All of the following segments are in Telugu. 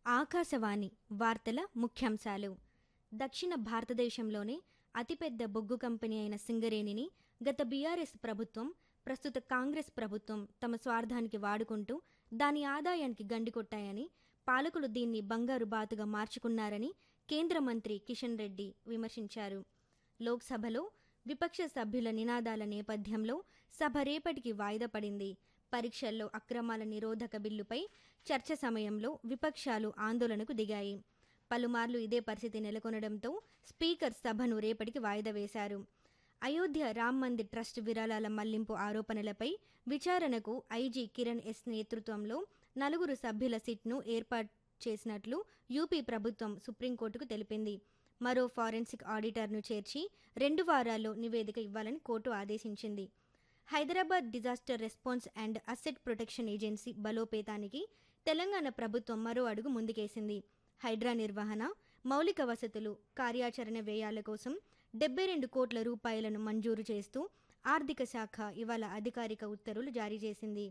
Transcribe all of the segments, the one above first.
ఆకాశవాణి వార్తల ముఖ్యాంశాలు దక్షిణ భారతదేశంలోనే అతిపెద్ద బొగ్గు కంపెనీ అయిన సింగరేణిని గత బీఆర్ఎస్ ప్రభుత్వం ప్రస్తుత కాంగ్రెస్ ప్రభుత్వం తమ స్వార్థానికి వాడుకుంటూ దాని ఆదాయానికి గండికొట్టాయని పాలకులు దీన్ని బంగారు బాతుగా మార్చుకున్నారని కేంద్ర మంత్రి కిషన్ రెడ్డి విమర్శించారు లోక్సభలో విపక్ష సభ్యుల నినాదాల నేపథ్యంలో సభ రేపటికి వాయిదా పడింది పరీక్షల్లో అక్రమాల నిరోధక బిల్లుపై చర్చ సమయంలో విపక్షాలు ఆందోళనకు దిగాయి పలుమార్లు ఇదే పరిస్థితి నెలకొనడంతో స్పీకర్ సభను రేపటికి వాయిదా వేశారు అయోధ్య రామ్ మందిర్ ట్రస్ట్ విరాళాల మళ్లింపు ఆరోపణలపై విచారణకు ఐజీ కిరణ్ ఎస్ నేతృత్వంలో నలుగురు సభ్యుల సిట్ను ఏర్పాటు చేసినట్లు యూపీ ప్రభుత్వం సుప్రీంకోర్టుకు తెలిపింది మరో ఫారెన్సిక్ ఆడిటర్ను చేర్చి రెండు వారాల్లో నివేదిక ఇవ్వాలని కోర్టు ఆదేశించింది Hyderabad disaster response and asset protection agency బలోపేతానికి తెలంగాణ ప్రభుత్వం మరో అడుగు ముందుకేసింది హైడ్రా నిర్వహణ మౌలిక వసతులు కార్యాచరణ వ్యయాల కోసం డెబ్బై రెండు కోట్ల రూపాయలను మంజూరు చేస్తూ ఆర్థిక శాఖ ఇవాళ అధికారిక ఉత్తర్వులు జారీ చేసింది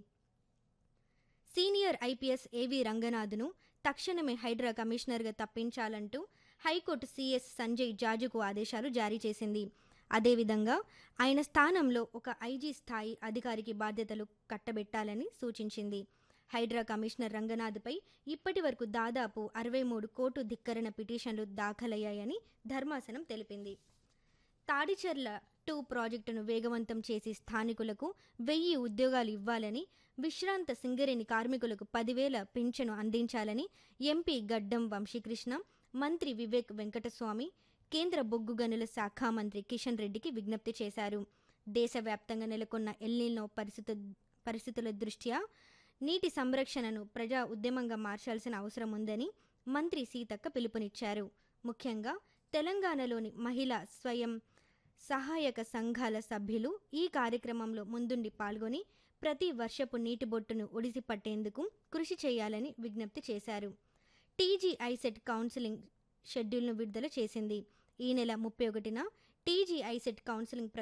సీనియర్ ఐపీఎస్ ఏవి రంగనాథ్ను తక్షణమే హైడ్రా కమిషనర్గా తప్పించాలంటూ హైకోర్టు సీఎస్ సంజయ్ జాజుకు ఆదేశాలు జారీ చేసింది అదేవిధంగా ఆయన స్థానంలో ఒక ఐజీ స్థాయి అధికారికి బాధ్యతలు కట్టబెట్టాలని సూచించింది హైడ్రా కమిషనర్ రంగనాథ్పై ఇప్పటి వరకు దాదాపు అరవై మూడు కోటు ధిక్కరణ పిటిషన్లు దాఖలయ్యాయని ధర్మాసనం తెలిపింది తాడిచెర్ల టూ ప్రాజెక్టును వేగవంతం చేసి స్థానికులకు వెయ్యి ఉద్యోగాలు ఇవ్వాలని విశ్రాంత సింగరేణి కార్మికులకు పదివేల పింఛను అందించాలని ఎంపీ గడ్డం వంశీకృష్ణ మంత్రి వివేక్ వెంకటస్వామి కేంద్ర బొగ్గు గనుల శాఖ మంత్రి కిషన్ రెడ్డికి విజ్ఞప్తి చేశారు దేశవ్యాప్తంగా నెలకొన్న ఎల్నినో పరిస్థితు పరిస్థితుల దృష్ట్యా నీటి సంరక్షణను ప్రజా ఉద్యమంగా మార్చాల్సిన అవసరం ఉందని మంత్రి సీతక్క పిలుపునిచ్చారు ముఖ్యంగా తెలంగాణలోని మహిళా స్వయం సహాయక సంఘాల సభ్యులు ఈ కార్యక్రమంలో ముందుండి పాల్గొని ప్రతి వర్షపు నీటి బొట్టును ఒడిసి పట్టేందుకు కృషి చేయాలని విజ్ఞప్తి చేశారు టీజీ ఐసెట్ కౌన్సిలింగ్ షెడ్యూల్ను విడుదల చేసింది ఈ నెల ముప్పై ఒకటిన టీజీ ఐసెట్ కౌన్సిలింగ్